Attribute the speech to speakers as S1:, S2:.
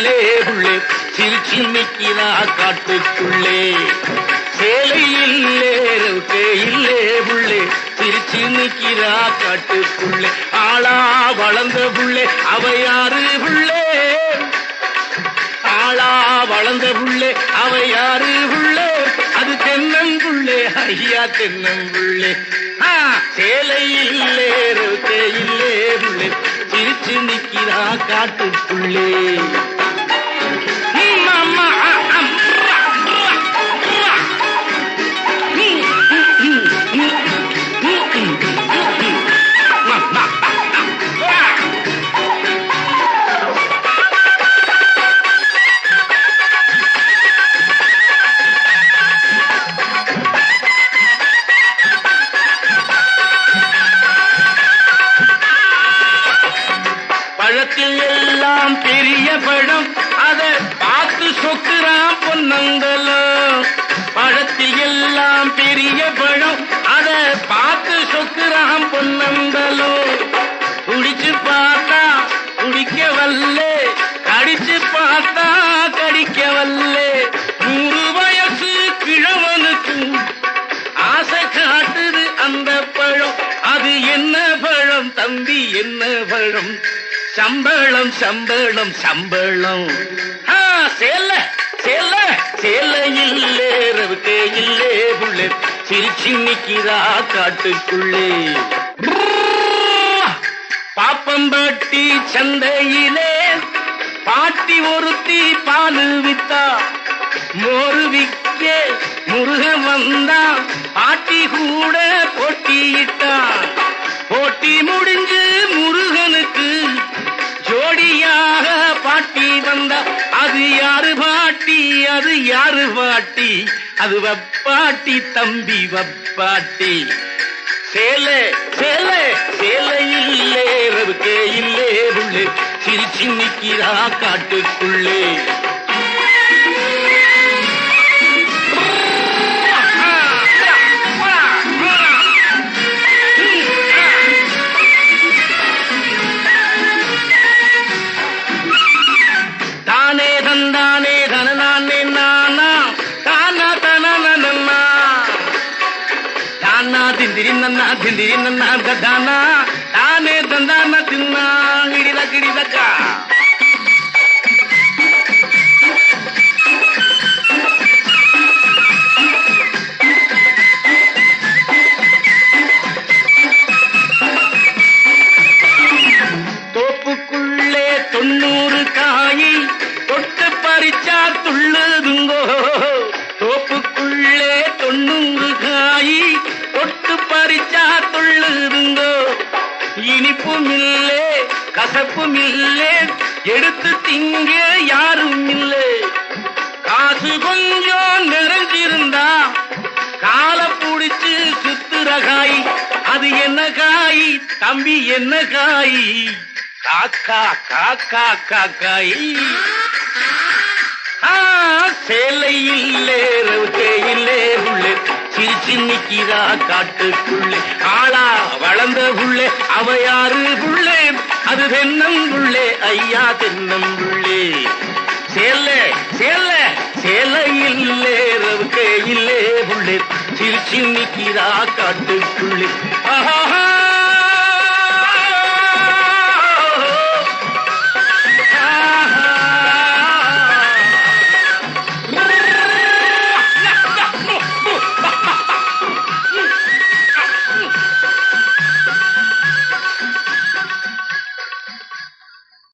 S1: இல்லே புள்ளே சிரிச்சு நிக்கிறா காட்டுக்குள்ளே சேலை இல்லே ரவுக்கே இல்லே புள்ளே சிரிச்சு நிக்கிறா காட்டுக்குள்ளே ஆளா வளர்ந்த புள்ளே அவ யாரு புள்ளே ஆளா வளர்ந்த புள்ளே அவ யாரு புள்ளே அது தென்னங்குள்ளே ஐயா தென்னங்குள்ளே ஆ, சேலை இல்லே ரவுக்கே இல்லே புள்ளே சிரிச்சு நிக்கிறா காட்டுக்குள்ளே ம், அம்மா, ஆ, அம், ரா, ரா, ரா. ம், ம், ம், ம், ம், ம், ம், ம். மா, மா, மா, மா, ரா. பழத்தில் எல்லாம் பெரிய பழம் அதை பார்த்து சொக்குறான் பொன்னங்கலம் பழத்தில் எல்லாம் பெரிய பழம் அதை பார்த்து சொக்குறான் பொன்னங்கலம் குடிச்சு பார்த்தா குடிக்க வல்லே கடிச்சு பார்த்தா கடிக்க வல்லே நூறு வயசு கிழவனுக்கும் ஆசை காட்டுது அந்த பழம் அது என்ன பழம் தம்பி என்ன பழம் சம்பளம் சம்பளம் சம்பளம் ஆ, சேல சேல சேல இல்லே ரவுக்கே இல்லே புள்ளே சிரிச்சு நிக்கிறா காட்டுக்குள்ளே பாப்பம்பாட்டி சந்தையிலே பாட்டி ஒருத்தி பாலு வித்தா மோரு விக்க முருக வந்தா பாட்டி கூட போட்டியிட்டா போட்டி முடிஞ்சு முருகனுக்கு ஜோடியாக பாட்டி வந்தா அது யாரு பாட்டி அது யாரு பாட்டி அது வப்பாட்டி தம்பி வப்பாட்டி சேலை சேலை சேலை இல்லே ரவுக்கே இல்லே உள்ளே சிரிச்சு நிக்கிறா காட்டுக்குள்ளே தானே தந்தானே தனநானே நானா தானா தனநனா தானா திந்திரி நன்னா திந்திரி நன்னா தானா தானே தந்தான தின்னா கிடித கிடிதக்கா தோப்புக்குள்ளே தொண்ணூறு காயை தொட்டு பறிச்சா துள்ளுதுங்கோ தோப்புக்குள்ளே தொண்ணூறு காயை தொட்டு பறிச்சா துள்ளுதுங்கோ இனிப்பும் இல்லே கசப்பும் இல்லே எடுத்து திங்க யாரும் இல்லை காசு கொஞ்சம் நிறைஞ்சிருந்தா கால புடிச்சு சுத்துற காய் அது என்ன காய் தம்பி என்ன காய் காக்கா காக்கா காக்காய் ஆ, சேலை இல்லே ரவுக்கே இல்லே உள்ளே சிரிச்சு நிக்கிறா காட்டுக்குள்ளே ஆளா வளர்ந்த புள்ளே அவ யாரு புள்ளே அது தென்னங்குள்ளே ஐயா தென்னங்குள்ளே சேலை சேலை சேலை இல்லே ரவுக்கே இல்லே புள்ளே சிரிச்சு நிக்கிறா காட்டுக்குள்ளே ஆஹா